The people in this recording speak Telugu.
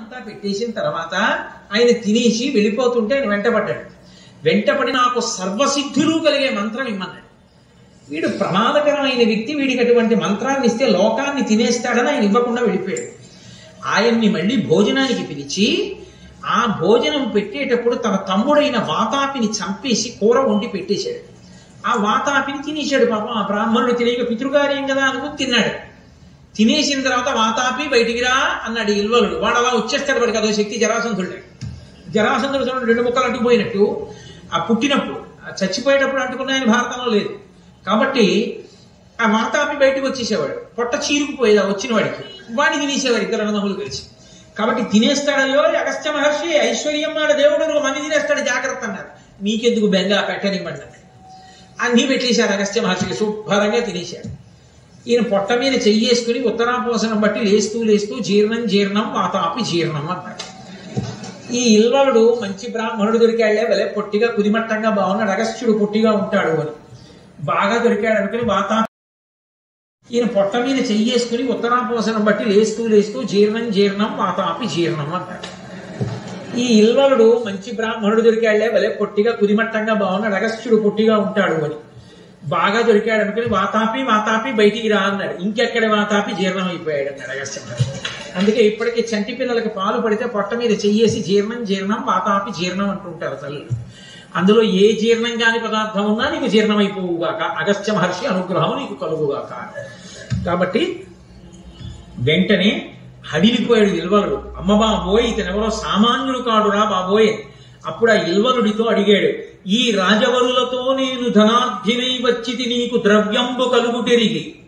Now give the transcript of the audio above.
అంతా పెట్టేసిన తర్వాత ఆయన తినేసి వెళ్ళిపోతుంటే ఆయన వెంటపడ్డాడు వెంటపడి నాకు సర్వసిద్ధులు కలిగే మంత్రం ఇమ్మన్నాడు వీడు ప్రమాదకరమైన వ్యక్తి వీడికి అటువంటి మంత్రాన్ని ఇస్తే లోకాన్ని తినేస్తాడని ఆయన ఇవ్వకుండా వెళ్ళిపోయాడు ఆయన్ని మళ్ళీ భోజనానికి పిలిచి ఆ భోజనం పెట్టేటప్పుడు తన తమ్ముడైన వాతాపిని చంపేసి కూర వండి పెట్టేశాడు ఆ వాతాపిని తినేశాడు పాపం ఆ బ్రాహ్మణుడు తెలియక పితృకార్యం కదా అనుకుని తిన్నాడు తినేసిన తర్వాత వాతాపి బయటికి రా అన్నాడు ఇల్వలుడు వాడు అలా వచ్చేస్తాడు వాడికి అదో శక్తి జరాసంధుడే జరాసంధుడు చూడండి రెండు ముక్కలు అంటుకుపోయినట్టు ఆ పుట్టినప్పుడు ఆ చచ్చిపోయేటప్పుడు అంటుకున్న ఆయన భారతంలో లేదు కాబట్టి ఆ వాతాపి బయటకు వచ్చేసేవాడు పొట్ట చీరుకుపోయేది ఆ వచ్చిన వాడికి వాడిని తినేసేవాడు ఇద్దరు అన్నదమ్ములు కలిసి కాబట్టి తినేస్తాడయ్యో అగస్త్య మహర్షి ఐశ్వర్యం వాడు దేవుడు నువ్వు మంది తినేస్తాడు జాగ్రత్త అన్నారు మీకెందుకు బెంగ పెట్టనివ్వండి అన్నీ పెట్టేశారు అగస్త్య మహర్షికి శుభ్రంగా తినేశాడు ఈయన పొట్ట మీద చెయ్యేసుకుని ఉత్తరాపోసనం బట్టి లేస్తూ లేస్తూ జీర్ణం జీర్ణం వాతాపి జీర్ణం అన్నాడు ఈ ఇల్వలుడు మంచి బ్రాహ్మణుడు దొరికాళ్లే భలే పొట్టిగా కుదిమట్టంగా బాగున్నాడు అగస్త్యుడు పొట్టిగా ఉంటాడు అని బాగా దొరికాడు అనుకుని వాతా ఈయన పొట్ట మీద చెయ్యేసుకుని ఉత్తరాపోసనం బట్టి లేస్తూ లేస్తూ జీర్ణం జీర్ణం వాతాపి జీర్ణం అన్నాడు ఈ ఇల్వలుడు మంచి బ్రాహ్మణుడు దొరికాళ్లే భలే పొట్టిగా కుదిమట్టంగా బాగున్నాడు అగస్త్యుడు పొట్టిగా ఉంటాడు అని బాగా దొరికాడు అనుకుని వాతాపి వాతాపి బయటికి రా అన్నాడు ఇంకెక్కడ వాతాపి జీర్ణం అయిపోయాడు అన్నాడు అగస్త్య మహర్షి. అందుకే ఇప్పటికీ చంటి పిల్లలకి పాలు పడితే పొట్ట మీద చెయ్యేసి జీర్ణం జీర్ణం వాతాపి జీర్ణం అంటుంటారు తల్లులు అందులో ఏ జీర్ణం కాని పదార్థం ఉన్నా నీకు జీర్ణమైపోవుగాక అగస్త్య మహర్షి అనుగ్రహం నీకు కలుగుగాక కాబట్టి వెంటనే హడిలిపోయాడు ఇల్వలుడు అమ్మ బాబోయ్ ఇతనెవరో సామాన్యుడు కాడురా బాబోయ్ అప్పుడు ఆ ఇల్వలుడితో అడిగాడు ఈ రాజవరులతో నేను ధనార్ధినై వచ్చితి నీకు ద్రవ్యంబు కలుగుటెరిగి